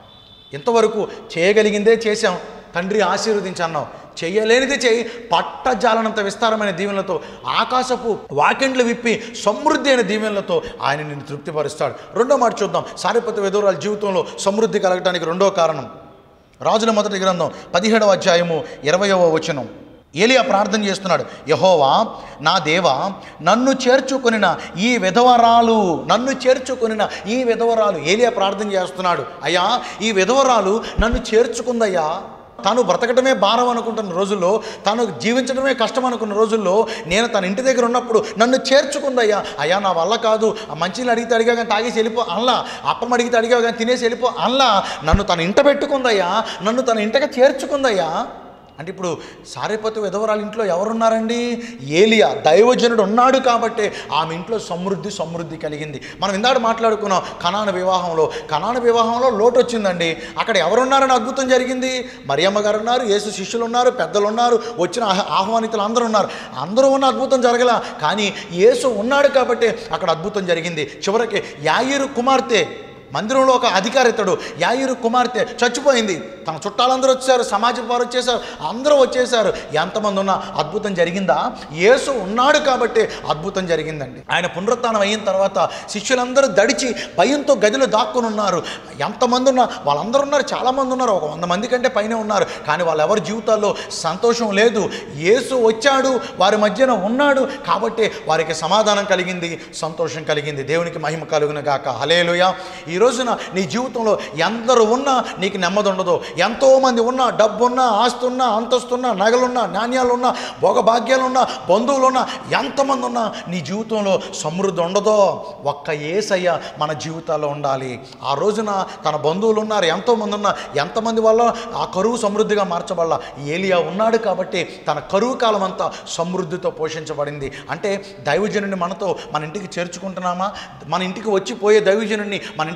ఇంతవరకు చేయగలిగిందే చేశాం తండ్రి ఆశీర్వదించన్నావు చేయలేనిది చేయి పట్టజాలనంత విస్తారమైన దీవెనలతో ఆకాశపు వాకిండ్లు విప్పి సమృద్ధి అయిన దీవెనలతో ఆయన నిన్ను తృప్తిపరుస్తాడు రెండో మాట చూద్దాం సారిపతి విధురాల జీవితంలో సమృద్ధి కలగటానికి రెండో కారణం రాజుల మొదటి గ్రంథం పదిహేడవ అధ్యాయము ఇరవయవ వచనం ఏలియా ప్రార్థన చేస్తున్నాడు యహోవా నా దేవా నన్ను చేర్చుకొనిన ఈ విధవరాలు నన్ను చేర్చుకొనిన ఈ విధవరాలు ఏలియా ప్రార్థన చేస్తున్నాడు అయ్యా ఈ విధవరాలు నన్ను చేర్చుకుందయ్యా తాను బ్రతకటమే భారం అనుకుంటున్న రోజుల్లో తాను జీవించడమే కష్టం అనుకున్న రోజుల్లో నేను తన ఇంటి దగ్గర ఉన్నప్పుడు నన్ను చేర్చుకుందయ్యా అయ్యా నా వల్ల కాదు ఆ మంచిని అడిగితే అడిగా కానీ తాగేసి వెళ్ళిపో అల్లా అప్పం అడిగితే అడిగా కానీ తినేసి వెళ్ళిపో అల్లా నన్ను తన ఇంట పెట్టుకుందయ్యా నన్ను తన ఇంటగా చేర్చుకుందయ్యా అంటే ఇప్పుడు సారేపతి విధవరాల ఇంట్లో ఎవరున్నారండి ఏలియా దైవజనుడు ఉన్నాడు కాబట్టి ఆమె ఇంట్లో సమృద్ధి సమృద్ధి కలిగింది మనం ఇందాక మాట్లాడుకున్నాం కనాన వివాహంలో కనాన వివాహంలో లోటు వచ్చిందండి అక్కడ ఎవరున్నారని అద్భుతం జరిగింది మరియమ్మ గారు ఉన్నారు యేసు శిష్యులు ఉన్నారు పెద్దలు ఉన్నారు వచ్చిన ఆహ్- ఆహ్వానితులు అందరూ ఉన్నారు అందరూ ఉన్న అద్భుతం జరగల కానీ యేసు ఉన్నాడు కాబట్టి అక్కడ అద్భుతం జరిగింది చివరికి యాయిరు కుమార్తె మందిరంలో ఒక అధికారితడు యాయిరు కుమార్తె చచ్చిపోయింది తన చుట్టాలందరూ వచ్చారు సమాజం వారు వచ్చేసారు అందరూ వచ్చేసారు ఎంతమంది ఉన్నా అద్భుతం జరిగిందా యేసు ఉన్నాడు కాబట్టి అద్భుతం జరిగిందండి ఆయన పునరుత్థానం అయిన తర్వాత శిష్యులందరూ దడిచి భయంతో గదిలో దాక్కుని ఉన్నారు ఎంతమంది ఉన్నా వాళ్ళందరూ ఉన్నారు చాలామంది ఉన్నారు ఒక వంద మంది కంటే పైన ఉన్నారు కానీ వాళ్ళెవరి జీవితాల్లో సంతోషం లేదు యేసు వచ్చాడు వారి మధ్యన ఉన్నాడు కాబట్టి వారికి సమాధానం కలిగింది సంతోషం కలిగింది దేవునికి మహిమ కలుగును గాక హలేలుయ ఈ రోజున నీ జీవితంలో ఎందరు ఉన్నా నీకు నెమ్మది ఉండదు ఎంతోమంది ఉన్నా డబ్బున్నా ఆస్తున్నా అంతస్తున్నా నగలున్నా నాణ్యాలున్నా భోగభాగ్యాలున్నా బంధువులున్నా ఎంతమంది ఉన్నా నీ జీవితంలో సమృద్ధి ఉండదో ఒక్క ఏసయ్య మన జీవితాల్లో ఉండాలి ఆ రోజున తన బంధువులు ఉన్నారు ఎంతోమంది ఉన్నా ఎంతమంది వల్ల ఆ కరువు సమృద్ధిగా మార్చబడాల ఏలియా ఉన్నాడు కాబట్టి తన కరువు కాలం అంతా సమృద్ధితో పోషించబడింది అంటే దైవజనుని మనతో మన ఇంటికి చేర్చుకుంటున్నామా మన ఇంటికి వచ్చిపోయే దైవజనుని మన ఇంటికి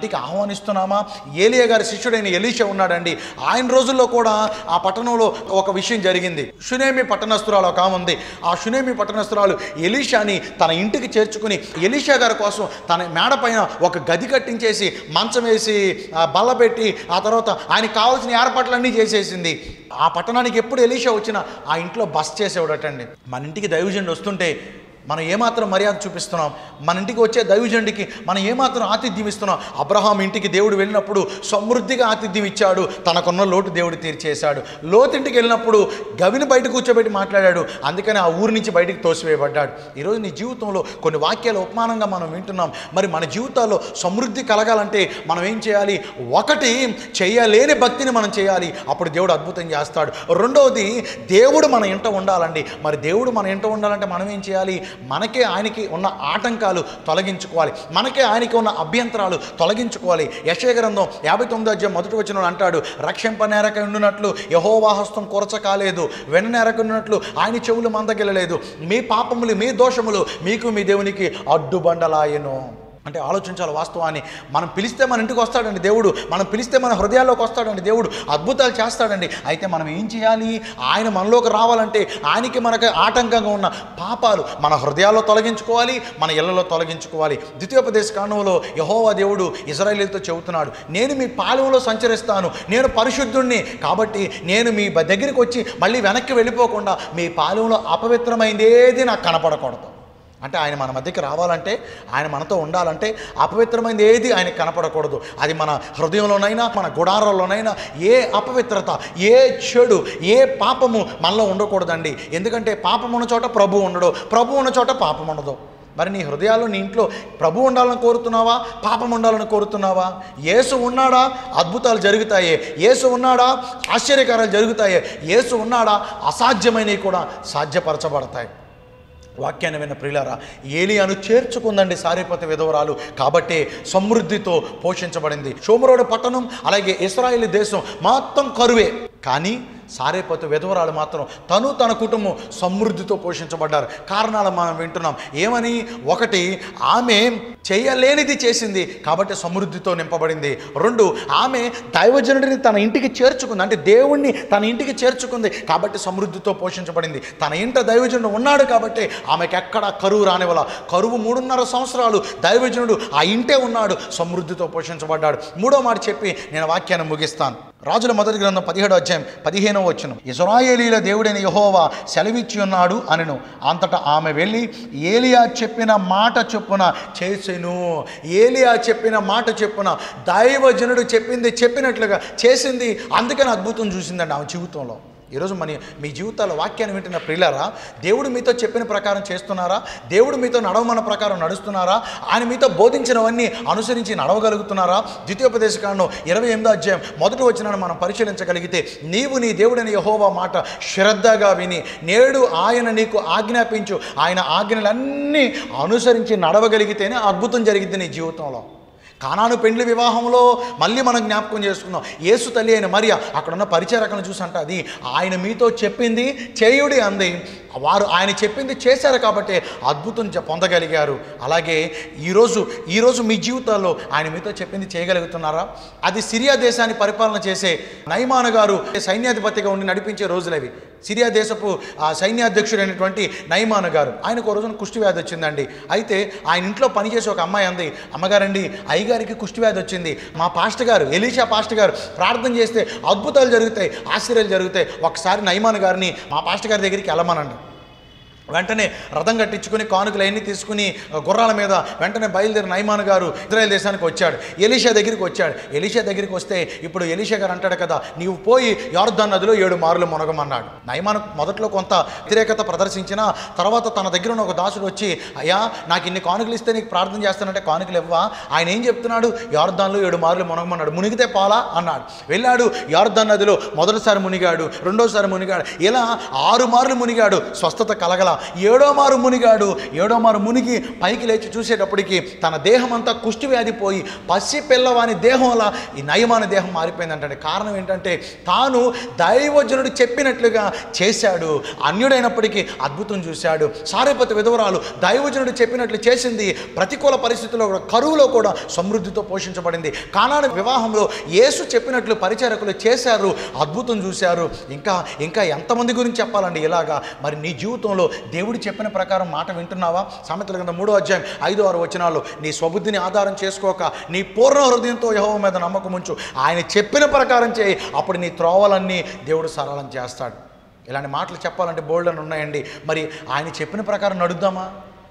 ఇంటికి ఆహ్వానిస్తున్నామా ఏలియా గారి శిష్యుడైన ఎలీషా ఉన్నాడండి ఆయన రోజుల్లో కూడా ఆ పట్టణంలో ఒక విషయం జరిగింది షునేమి పట్టణస్తురాలు ఒక ఆమె ఉంది ఆ షునేమి పట్టణస్తురాలు ఎలీషాని తన ఇంటికి చేర్చుకుని ఎలీషా గారి కోసం తన మేడ పైన ఒక గది కట్టించేసి మంచం వేసి ఆ బల్ల పెట్టి ఆ తర్వాత ఆయనకి కావాల్సిన ఏర్పాట్లన్నీ చేసేసింది ఆ పట్టణానికి ఎప్పుడు ఎలీషా వచ్చినా ఆ ఇంట్లో బస్ చేసేవాడటండి మన ఇంటికి దైవజనుడు వస్తుంటే మనం ఏమాత్రం మర్యాద చూపిస్తున్నాం మన ఇంటికి వచ్చే దైవజనుడికి మనం ఏమాత్రం ఆతిథ్యం ఇస్తున్నాం అబ్రహాం ఇంటికి దేవుడు వెళ్ళినప్పుడు సమృద్ధిగా ఆతిథ్యం ఇచ్చాడు తనకున్న లోటు దేవుడు తీర్చేశాడు లోతింటికి వెళ్ళినప్పుడు గవిని బయట కూర్చోబెట్టి మాట్లాడాడు అందుకని ఆ ఊరి నుంచి బయటికి తోసివేయబడ్డాడు ఈరోజు నీ జీవితంలో కొన్ని వాక్యాలు ఉపమానంగా మనం వింటున్నాం మరి మన జీవితాల్లో సమృద్ధి కలగాలంటే మనం ఏం చేయాలి ఒకటి చేయలేని భక్తిని మనం చేయాలి అప్పుడు దేవుడు అద్భుతం చేస్తాడు రెండవది దేవుడు మన ఇంట ఉండాలండి మరి దేవుడు మన ఇంట ఉండాలంటే మనం ఏం చేయాలి మనకే ఆయనకి ఉన్న ఆటంకాలు తొలగించుకోవాలి మనకే ఆయనకి ఉన్న అభ్యంతరాలు తొలగించుకోవాలి యశయ గ్రంథం యాభై తొమ్మిది అధ్యాయం మొదటి వచ్చిన అంటాడు రక్షింప నేరక ఉండునట్లు యహోవాహస్తం కొరచ కాలేదు వెన నేరక ఉండునట్లు ఆయన చెవులు మందగిల్లలేదు మీ పాపములు మీ దోషములు మీకు మీ దేవునికి అడ్డుబండలాయను అంటే ఆలోచించాలి వాస్తవాన్ని మనం పిలిస్తే మన ఇంటికి వస్తాడండి దేవుడు మనం పిలిస్తే మన హృదయాల్లోకి వస్తాడండి దేవుడు అద్భుతాలు చేస్తాడండి అయితే మనం ఏం చేయాలి ఆయన మనలోకి రావాలంటే ఆయనకి మనకు ఆటంకంగా ఉన్న పాపాలు మన హృదయాల్లో తొలగించుకోవాలి మన ఇళ్లలో తొలగించుకోవాలి ద్వితీయోపదేశ కాండంలో యహోవా దేవుడు ఇజ్రాయేలీలతో చెబుతున్నాడు నేను మీ పాలెంలో సంచరిస్తాను నేను పరిశుద్ధుణ్ణి కాబట్టి నేను మీ బ- దగ్గరికి వచ్చి మళ్ళీ వెనక్కి వెళ్ళిపోకుండా మీ పాలెంలో అపవిత్రమైంది ఏది నాకు కనపడకూడదు అంటే ఆయన మన మధ్యకి రావాలంటే ఆయన మనతో ఉండాలంటే అపవిత్రమైనది ఏది ఆయనకి కనపడకూడదు అది మన హృదయంలోనైనా మన గుడారాల్లోనైనా ఏ అపవిత్రత ఏ చెడు ఏ పాపము మనలో ఉండకూడదండి ఎందుకంటే పాపం ఉన్న చోట ప్రభు ఉండడు ప్రభు ఉన్న చోట పాపం ఉండదు మరి నీ హృదయాల్లో నీ ఇంట్లో ప్రభు ఉండాలని కోరుతున్నావా పాపం ఉండాలని కోరుతున్నావా యేసు ఉన్నాడా అద్భుతాలు జరుగుతాయే యేసు ఉన్నాడా ఆశ్చర్యకారాలు జరుగుతాయే యేసు ఉన్నాడా అసాధ్యమైనవి కూడా సాధ్యపరచబడతాయి వాక్యాన్ని విన్న ప్రియులారా ఏలియాను చేర్చుకుందండి సారేపతి విధవరాలు కాబట్టే సమృద్ధితో పోషించబడింది షోమరోడు పట్టణం అలాగే ఇస్రాయేల్ దేశం మొత్తం కరువే కానీ సారేపతి విధవరాలు మాత్రం తను తన కుటుంబం సమృద్ధితో పోషించబడ్డారు కారణాలు మనం వింటున్నాం ఏమని ఒకటి ఆమె చేయలేనిది చేసింది కాబట్టి సమృద్ధితో నింపబడింది రెండు ఆమె దైవజనుడిని తన ఇంటికి చేర్చుకుంది అంటే దేవుణ్ణి తన ఇంటికి చేర్చుకుంది కాబట్టి సమృద్ధితో పోషించబడింది తన ఇంట దైవజనుడు ఉన్నాడు కాబట్టి ఆమెకి ఎక్కడ కరువు రానివ్వాల కరువు మూడున్నర సంవత్సరాలు దైవజనుడు ఆ ఇంటే ఉన్నాడు సమృద్ధితో పోషించబడ్డాడు మూడో మాట చెప్పి నేను వాక్యాన్ని ముగిస్తాను రాజుల మొదటి గ్రంథం పదిహేడో అధ్యాయం పదిహేనవ వచ్చును ఇజ్రాయేలీల దేవుడైన యహోవా సెలవిచ్చి ఉన్నాడు అనెను అంతటా ఆమె వెళ్ళి ఏలియా చెప్పిన మాట చొప్పున చేసెను ఏలియా చెప్పిన మాట చొప్పున దైవజనుడు చెప్పింది చెప్పినట్లుగా చేసింది అందుకని అద్భుతం చూసిందండి ఆమె జీవితంలో ఈరోజు మన మీ జీవితాల వాక్యాన్ని వింటున్న ప్రియులారా దేవుడు మీతో చెప్పిన ప్రకారం చేస్తున్నారా దేవుడు మీతో నడవమన్న ప్రకారం నడుస్తున్నారా ఆయన మీతో బోధించినవన్నీ అనుసరించి నడవగలుగుతున్నారా ద్వితీయోపదేశకాండం ఇరవై ఎనిమిదో అధ్యాయం మొదటి వచ్చినాన్ని మనం పరిశీలించగలిగితే నీవు నీ దేవుడని యహోవా మాట శ్రద్ధగా విని నేడు ఆయన నీకు ఆజ్ఞాపించు ఆయన ఆజ్ఞలన్నీ అనుసరించి నడవగలిగితేనే అద్భుతం జరిగిద్ది నీ జీవితంలో కానాను పెండ్లి వివాహంలో మళ్ళీ మనం జ్ఞాపకం చేసుకుందాం యేసు తల్లి అయిన మరియ అక్కడున్న పరిచారకను చూసంట అది ఆయన మీతో చెప్పింది చేయుడి అంది వారు ఆయన చెప్పింది చేశారు కాబట్టి అద్భుతం చె- పొందగలిగారు అలాగే ఈరోజు ఈరోజు మీ జీవితాల్లో ఆయన మీతో చెప్పింది చేయగలుగుతున్నారా అది సిరియా దేశాన్ని పరిపాలన చేసే నైమాను గారు సైన్యాధిపతిగా ఉండి నడిపించే రోజులవి సిరియా దేశపు ఆ సైన్యాధ్యక్షుడైనటువంటి నైమాను గారు ఆయనకు ఒక రోజున కుష్టి వ్యాధి వచ్చిందండి అయితే ఆయన ఇంట్లో పనిచేసే ఒక అమ్మాయి అంది అమ్మగారండి అయ్యగారికి కుష్టి వ్యాధి వచ్చింది మా పాస్టర్ గారు ఎలీషా పాస్టర్ గారు ప్రార్థన చేస్తే అద్భుతాలు జరుగుతాయి ఆశ్చర్యాలు జరుగుతాయి ఒకసారి నైమాన్ గారిని మా పాస్టర్ గారి దగ్గరికి వెళ్ళమనండి వెంటనే రథం కట్టించుకుని కానుకలు అన్నీ తీసుకుని గుర్రాల మీద వెంటనే బయలుదేరి నైమాన్ గారు ఇజ్రాయెల్ దేశానికి వచ్చాడు ఎలీషా దగ్గరికి వచ్చాడు ఎలీషా దగ్గరికి వస్తే ఇప్పుడు ఎలీషా గారు అంటాడు కదా నీవు పోయి యార్దాన్ నదిలో ఏడు మారులు మునగమన్నాడు నైమాన్ మొదట్లో కొంత వ్యతిరేకత ప్రదర్శించిన తర్వాత తన దగ్గర ఉన్న ఒక దాసుడు వచ్చి అయ్యా నాకు ఇన్ని కానుకలు ఇస్తే నీకు ప్రార్థన చేస్తానంటే కానుకలు ఇవ్వా ఆయన ఏం చెప్తున్నాడు యార్దాన్లో ఏడు మారులు మునగమన్నాడు మునిగితే పాలా అన్నాడు వెళ్ళాడు యార్దాన్ నదిలో మొదటిసారి మునిగాడు రెండోసారి మునిగాడు ఇలా ఆరు మార్లు మునిగాడు స్వస్థత కలగల ఏడో మారు మునిగాడు ఏడో మారు మునిగి పైకి లేచి చూసేటప్పటికి తన దేహం అంతా కుష్టి వ్యాధి పోయి పసి పిల్లవాని దేహంలా ఈ నయమాని దేహం మారిపోయిందంటే కారణం ఏంటంటే తాను దైవజనుడు చెప్పినట్లుగా చేశాడు అన్యుడైనప్పటికీ అద్భుతం చూశాడు సారేపతి విధవరాలు దైవజనుడు చెప్పినట్లు చేసింది ప్రతికూల పరిస్థితుల్లో కూడా కరువులో కూడా సమృద్ధితో పోషించబడింది కానాడు వివాహంలో యేసు చెప్పినట్లు పరిచారకులు చేశారు అద్భుతం చూశారు ఇంకా ఇంకా ఎంతమంది గురించి చెప్పాలండి ఇలాగా మరి నీ జీవితంలో దేవుడు చెప్పిన ప్రకారం మాట వింటున్నావా సామెతల కింద మూడో అధ్యాయం ఐదో ఆరు వచనాలు నీ స్వబుద్ధిని ఆధారం చేసుకోక నీ పూర్ణ హృదయంతో యహోవ మీద నమ్మకం ఉంచు ఆయన చెప్పిన ప్రకారం చేయి అప్పుడు నీ త్రోవలన్నీ దేవుడు సరళం చేస్తాడు ఇలాంటి మాటలు చెప్పాలంటే బోల్డ్ అని ఉన్నాయండి మరి ఆయన చెప్పిన ప్రకారం నడుద్దామా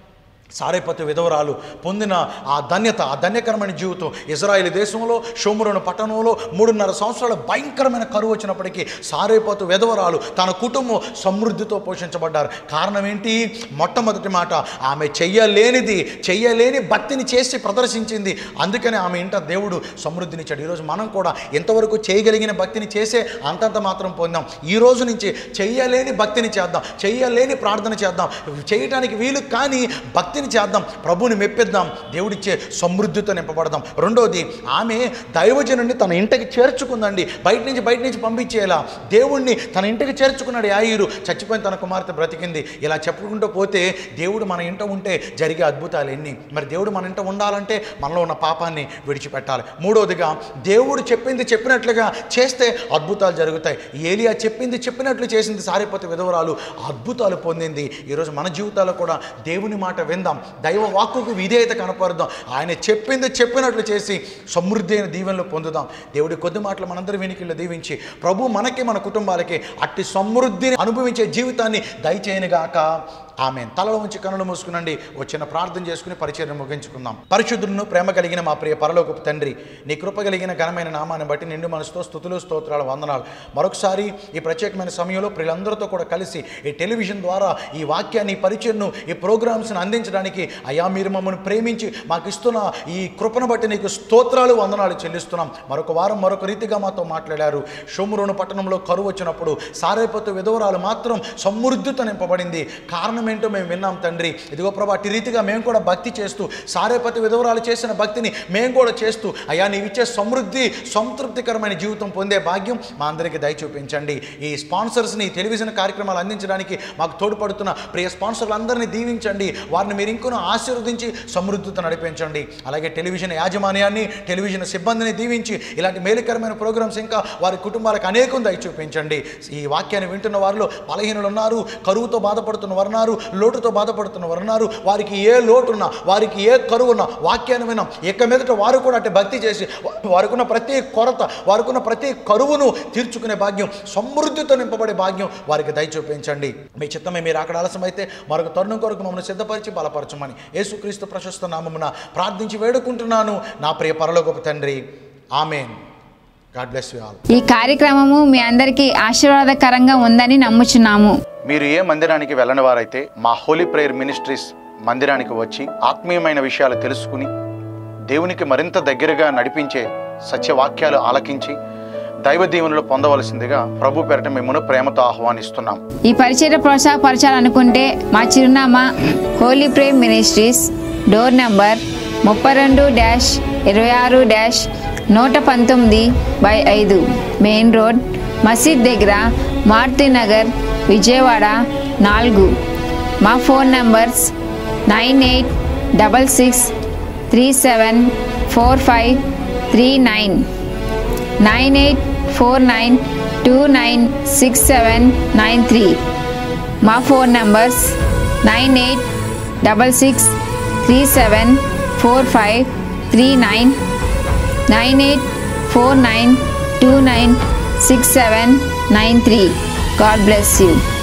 సారేపతి విధవరాలు పొందిన ఆ ధన్యత ఆ ధన్యకరమైన జీవితం ఇజ్రాయేల్ దేశంలో షోమురోను పట్టణంలో మూడున్నర సంవత్సరాల భయంకరమైన కరువు వచ్చినప్పటికీ సారేపతు విధవరాలు తన కుటుంబం సమృద్ధితో పోషించబడ్డారు కారణం ఏంటి మొట్టమొదటి మాట ఆమె చెయ్యలేనిది చెయ్యలేని భక్తిని చేసి ప్రదర్శించింది అందుకని ఆమె ఇంట దేవుడు సమృద్ధినిచ్చాడు ఈరోజు మనం కూడా ఎంతవరకు చేయగలిగిన భక్తిని చేసే అంతంత మాత్రం పొందాం ఈ రోజు నుంచి చెయ్యలేని భక్తిని చేద్దాం చెయ్యలేని ప్రార్థన చేద్దాం చేయటానికి వీలు కానీ భక్తిని చేద్దాం ప్రభుని మెప్పిద్దాం దేవుడిచ్చే సమృద్ధితో నింపబడదాం రెండోది ఆమె దైవజనుడిని తన ఇంటికి చేర్చుకుందండి బయట నుంచి బయట నుంచి పంపించేలా దేవుణ్ణి తన ఇంటికి చేర్చుకున్నాడు యాయిరు చచ్చిపోయిన తన కుమార్తె బ్రతికింది ఇలా చెప్పుకుంటూ పోతే దేవుడు మన ఇంట ఉంటే జరిగే అద్భుతాలు ఎన్ని మరి దేవుడు మన ఇంట ఉండాలంటే మనలో ఉన్న పాపాన్ని విడిచిపెట్టాలి మూడోదిగా దేవుడు చెప్పింది చెప్పినట్లుగా చేస్తే అద్భుతాలు జరుగుతాయి ఏలియా చెప్పింది చెప్పినట్లు చేసింది సారిపతి విధవరాలు అద్భుతాలు పొందింది ఈరోజు మన జీవితాల్లో కూడా దేవుని మాట విందాం దైవ వాక్కుకు విధేయత కనపరుద్దాం ఆయన చెప్పింది చెప్పినట్లు చేసి సమృద్ధి అయిన దీవెనలు పొందుదాం దేవుడి కొద్ది మాటలు మనందరి వెనుకల్లో దీవించి ప్రభు మనకి మన కుటుంబాలకి అట్టి సమృద్ధిని అనుభవించే జీవితాన్ని దయచేయనుగాక ఆమె తలలో ఉంచి కనులు మూసుకునండి ఓ చిన్న ప్రార్థన చేసుకుని పరిచయం ముగించుకుందాం పరిశుద్ధులను ప్రేమ కలిగిన మా ప్రియ పరలోకపు తండ్రి నీ కృప కలిగిన ఘనమైన నామాన్ని బట్టి నిండు మనసుతో స్థుతులు స్తోత్రాలు వందనాలు మరొకసారి ఈ ప్రత్యేకమైన సమయంలో ప్రియులందరితో కూడా కలిసి ఈ టెలివిజన్ ద్వారా ఈ వాక్యాన్ని ఈ పరిచయను ఈ ప్రోగ్రామ్స్ని అందించడానికి అయా మీరు మమ్మల్ని ప్రేమించి మాకు ఇస్తున్న ఈ కృపను బట్టి నీకు స్తోత్రాలు వందనాలు చెల్లిస్తున్నాం మరొక వారం మరొక రీతిగా మాతో మాట్లాడారు షోమురోను పట్టణంలో కరువు వచ్చినప్పుడు సారేపతు విధవరాలు మాత్రం సమృద్ధితో నింపబడింది కారణం ఏంటో మేము విన్నాం తండ్రి ఇదిగో ప్రభా అట్టి రీతిగా మేము కూడా భక్తి చేస్తూ సారేపతి విధవరాలు చేసిన భక్తిని మేము కూడా చేస్తూ అయ్యా నీవిచ్చే సమృద్ధి సంతృప్తికరమైన జీవితం పొందే భాగ్యం మా అందరికీ దయ చూపించండి ఈ స్పాన్సర్స్ని ఈ టెలివిజన్ కార్యక్రమాలు అందించడానికి మాకు తోడ్పడుతున్న ప్రియ స్పాన్సర్లందరినీ దీవించండి వారిని మీరు ఇంకొన ఆశీర్వదించి సమృద్ధితో నడిపించండి అలాగే టెలివిజన్ యాజమాన్యాన్ని టెలివిజన్ సిబ్బందిని దీవించి ఇలాంటి మేలుకరమైన ప్రోగ్రామ్స్ ఇంకా వారి కుటుంబాలకు అనేకం దయ చూపించండి ఈ వాక్యాన్ని వింటున్న వారిలో బలహీనులు ఉన్నారు కరువుతో బాధపడుతున్న వారు ఉన్నారు లోటుతో బాధపడుతున్న వారు ఉన్నారు వారికి ఏ లోటు ఉన్నా వారికి ఏ కరువు ఉన్నా వాక్యాన్ని విన్నాం ఇక మీదట వారు కూడా అట్టి భక్తి చేసి వారికున్న ప్రతి కొరత వారికున్న ప్రతి కరువును తీర్చుకునే భాగ్యం సమృద్ధితో నింపబడే భాగ్యం వారికి దయ చూపించండి మీ చిత్తమే మీరు అక్కడ ఆలస్యమైతే మరొక తరుణం కొరకు మమ్మల్ని సిద్ధపరిచి బలపరచమని యేసుక్రీస్తు ప్రశస్త నామమున ప్రార్థించి వేడుకుంటున్నాను నా ప్రియ పరలోకపు తండ్రి amen God bless you all ఈ కార్యక్రమము మీ అందరికీ ఆశీర్వాదకరంగా ఉందని నమ్ముచున్నాము మీరు ఏ మందిరానికి వెళ్ళని వారైతే మా హోలీ ప్రేయర్ మినిస్ట్రీస్ మందిరానికి వచ్చి ఆత్మీయమైన విషయాలు తెలుసుకుని దేవునికి మరింత దగ్గరగా నడిపించే సత్యవాక్యాలు ఆలకించి దైవ దీవెనలు పొందవలసిందిగా ప్రభు పేరట మిమ్మల్ని ప్రేమతో ఆహ్వానిస్తున్నాం ఈ పరిచయ ప్రోత్సాహపరచాలనుకుంటే మా చిరునామా holy Prem ministries door number ముప్పై రెండు డ్యాష్ ఇరవై ఆరు డ్యాష్ నూట పంతొమ్మిది బై ఐదు మెయిన్ రోడ్ మసీద్ దగ్గర మారుతి నగర్ విజయవాడ నాలుగు మా phone numbers nine eight double six three seven four five three nine nine eight four nine two nine six seven nine three మా phone numbers nine eight double six three seven four five three nine nine eight four nine two nine six seven nine three God bless you